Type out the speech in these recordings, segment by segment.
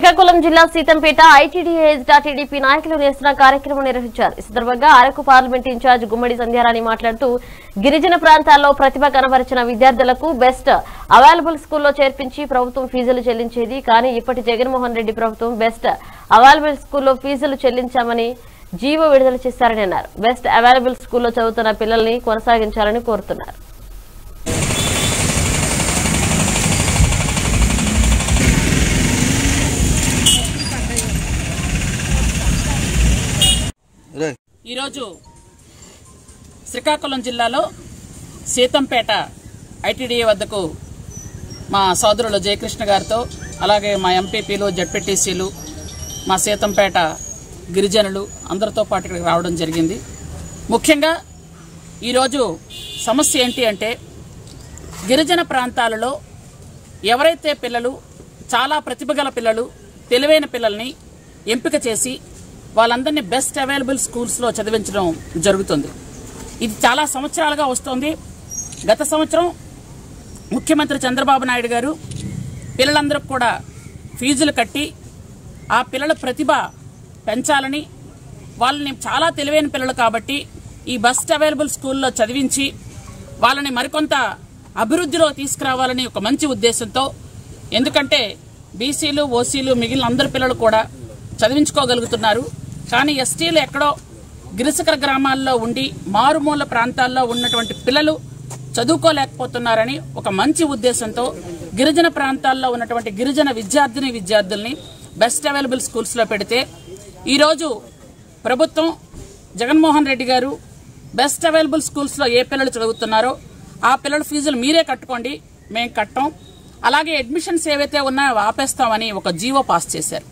శ్రీకాకుళం జిల్లా సీతంపేట ఐటీడీఏ ఎదుట టీడీపీ నాయకులు నిరసన కార్యక్రమం నిర్వహించారు ఈ సందర్భంగా అరకు పార్లమెంట్ ఇన్ఛార్జ్ గుమ్మడి సంధ్యారాణి మాట్లాడుతూ గిరిజన ప్రాంతాల్లో ప్రతిభ కనబరిచిన విద్యార్థులకు బెస్ట్ అవైలబుల్ స్కూల్లో చేర్పించి ప్రభుత్వం ఫీజులు చెల్లించేది కానీ ఇప్పటి జగన్మోహన్ రెడ్డి ప్రభుత్వం బెస్ట్ అవైలబుల్ స్కూల్లో ఫీజులు చెల్లించామని జీవో విడుదల చేశారని అన్నారు బెస్ట్ అవైలబుల్ స్కూల్లో చదువుతున్న పిల్లల్ని కొనసాగించాలని కోరుతున్నారు రే ఈరోజు శ్రీకాకుళం జిల్లాలో సీతంపేట ఐటీడీఏ వద్దకు మా సోదరులు జయకృష్ణ గారితో అలాగే మా ఎంపీపీలు జడ్పీటీసీలు మా సీతంపేట గిరిజనులు అందరితో పాటు ఇక్కడికి రావడం జరిగింది ముఖ్యంగా ఈరోజు సమస్య ఏంటి అంటే గిరిజన ప్రాంతాలలో ఎవరైతే పిల్లలు చాలా ప్రతిభ గల పిల్లలు తెలివైన పిల్లల్ని ఎంపిక చేసి వాళ్ళందరినీ బెస్ట్ అవైలబుల్ స్కూల్స్లో చదివించడం జరుగుతుంది ఇది చాలా సంవత్సరాలుగా వస్తోంది గత సంవత్సరం ముఖ్యమంత్రి చంద్రబాబు నాయుడు గారు పిల్లలందరికి కూడా ఫీజులు కట్టి ఆ పిల్లల ప్రతిభ పెంచాలని వాళ్ళని చాలా తెలివైన పిల్లలు కాబట్టి ఈ బెస్ట్ అవైలబుల్ స్కూల్లో చదివించి వాళ్ళని మరికొంత అభివృద్ధిలో తీసుకురావాలని ఒక మంచి ఉద్దేశంతో ఎందుకంటే బీసీలు ఓసీలు మిగిలిన అందరి పిల్లలు కూడా చదివించుకోగలుగుతున్నారు కానీ ఎస్టీలు ఎక్కడో గిరిసకర గ్రామాల్లో ఉండి మారుమూల ప్రాంతాల్లో ఉన్నటువంటి పిల్లలు చదువుకోలేకపోతున్నారని ఒక మంచి ఉద్దేశంతో గిరిజన ప్రాంతాల్లో ఉన్నటువంటి గిరిజన విద్యార్థిని విద్యార్థుల్ని బెస్ట్ అవైలబుల్ స్కూల్స్లో పెడితే ఈరోజు ప్రభుత్వం జగన్మోహన్ రెడ్డి గారు బెస్ట్ అవైలబుల్ స్కూల్స్లో ఏ పిల్లలు చదువుతున్నారో ఆ పిల్లల ఫీజులు మీరే కట్టుకోండి మేము కట్టం అలాగే అడ్మిషన్స్ ఏవైతే ఉన్నాయో అవి ఆపేస్తామని ఒక జీవో పాస్ చేశారు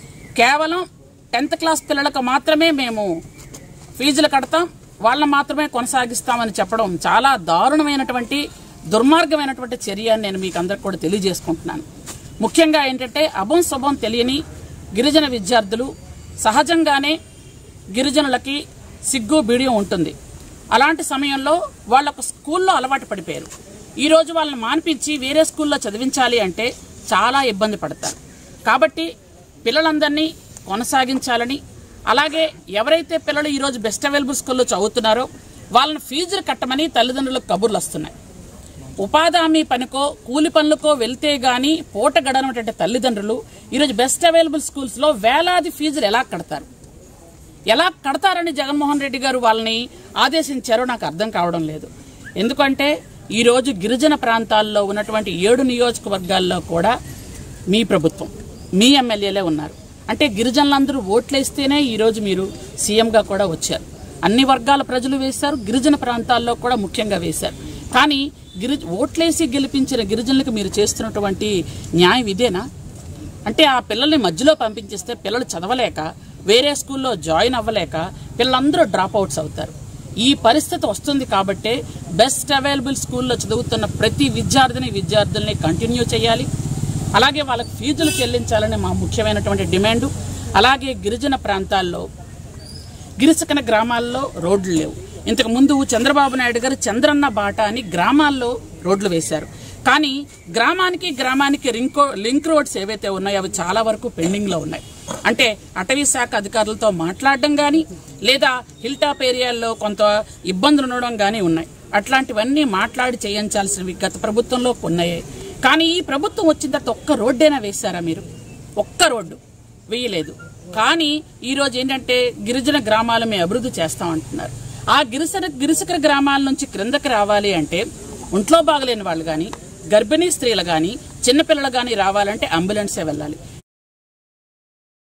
కేవలం టెన్త్ క్లాస్ పిల్లలకు మాత్రమే మేము ఫీజులు కడతాం వాళ్ళని మాత్రమే కొనసాగిస్తామని చెప్పడం చాలా దారుణమైనటువంటి దుర్మార్గమైనటువంటి చర్య అని నేను మీకు అందరికి కూడా తెలియజేసుకుంటున్నాను ముఖ్యంగా ఏంటంటే అభం శుభం తెలియని గిరిజన విద్యార్థులు సహజంగానే గిరిజనులకి సిగ్గు బిడియం ఉంటుంది అలాంటి సమయంలో వాళ్ళకు స్కూల్లో అలవాటు పడిపోయారు ఈ రోజు వాళ్ళని మాన్పించి వేరే స్కూల్లో చదివించాలి అంటే చాలా ఇబ్బంది పడతారు కాబట్టి పిల్లలందరినీ కొనసాగించాలని అలాగే ఎవరైతే పిల్లలు ఈరోజు బెస్ట్ అవైలబుల్ స్కూల్లో చదువుతున్నారో వాళ్ళని ఫీజులు కట్టమని తల్లిదండ్రులకు కబుర్లు వస్తున్నాయి ఉపాధి హామీ పనికో కూలి పనులకో వెళ్తే గాని పూట గడనటువంటి తల్లిదండ్రులు ఈరోజు బెస్ట్ అవైలబుల్ స్కూల్స్ లో వేలాది ఫీజులు ఎలా కడతారు ఎలా కడతారని జగన్మోహన్ రెడ్డి గారు వాళ్ళని ఆదేశించారో నాకు అర్థం కావడం లేదు ఎందుకంటే ఈ రోజు గిరిజన ప్రాంతాల్లో ఉన్నటువంటి ఏడు నియోజకవర్గాల్లో కూడా మీ ప్రభుత్వం మీ ఎమ్మెల్యేలే ఉన్నారు అంటే గిరిజనులందరూ ఓట్లేస్తేనే ఈ రోజు మీరు సీఎంగా కూడా వచ్చారు అన్ని వర్గాల ప్రజలు వేశారు గిరిజన ప్రాంతాల్లో కూడా ముఖ్యంగా వేశారు కానీ గిరి ఓట్లేసి గెలిపించిన గిరిజనులకు మీరు చేస్తున్నటువంటి న్యాయం ఇదేనా అంటే ఆ పిల్లల్ని మధ్యలో పంపించేస్తే పిల్లలు చదవలేక వేరే స్కూల్లో జాయిన్ అవ్వలేక పిల్లలందరూ డ్రాప్ అవుట్స్ అవుతారు ఈ పరిస్థితి వస్తుంది కాబట్టే బెస్ట్ అవైలబుల్ స్కూల్లో చదువుతున్న ప్రతి విద్యార్థిని విద్యార్థుల్ని కంటిన్యూ చేయాలి అలాగే వాళ్ళకి ఫీజులు చెల్లించాలని మా ముఖ్యమైనటువంటి డిమాండు అలాగే గిరిజన ప్రాంతాల్లో గిరిసకన గ్రామాల్లో రోడ్లు లేవు ఇంతకు ముందు చంద్రబాబు నాయుడు గారు చంద్రన్న బాట అని గ్రామాల్లో రోడ్లు వేశారు కానీ గ్రామానికి గ్రామానికి లింక్ లింక్ రోడ్స్ ఏవైతే ఉన్నాయో అవి చాలా వరకు పెండింగ్ లో ఉన్నాయి అంటే అటవీ శాఖ అధికారులతో మాట్లాడడం కానీ లేదా హిల్ టాప్ ఏరియాల్లో కొంత ఇబ్బందులు ఉండడం కానీ ఉన్నాయి అట్లాంటివన్నీ మాట్లాడి చేయించాల్సినవి గత ప్రభుత్వంలో ఉన్నాయి కానీ ఈ ప్రభుత్వం వచ్చిన తర్వాత ఒక్క రోడ్డైనా వేశారా మీరు ఒక్క రోడ్డు వేయలేదు కానీ ఈ రోజు ఏంటంటే గిరిజన గ్రామాలు మేము అభివృద్ధి చేస్తామంటున్నారు ఆ గిరిసన గిరిసకర గ్రామాల నుంచి క్రిందకి రావాలి అంటే ఒంట్లో బాగలేని వాళ్ళు కానీ గర్భిణీ స్త్రీలు కానీ చిన్నపిల్లలు కానీ రావాలంటే అంబులెన్సే వెళ్ళాలి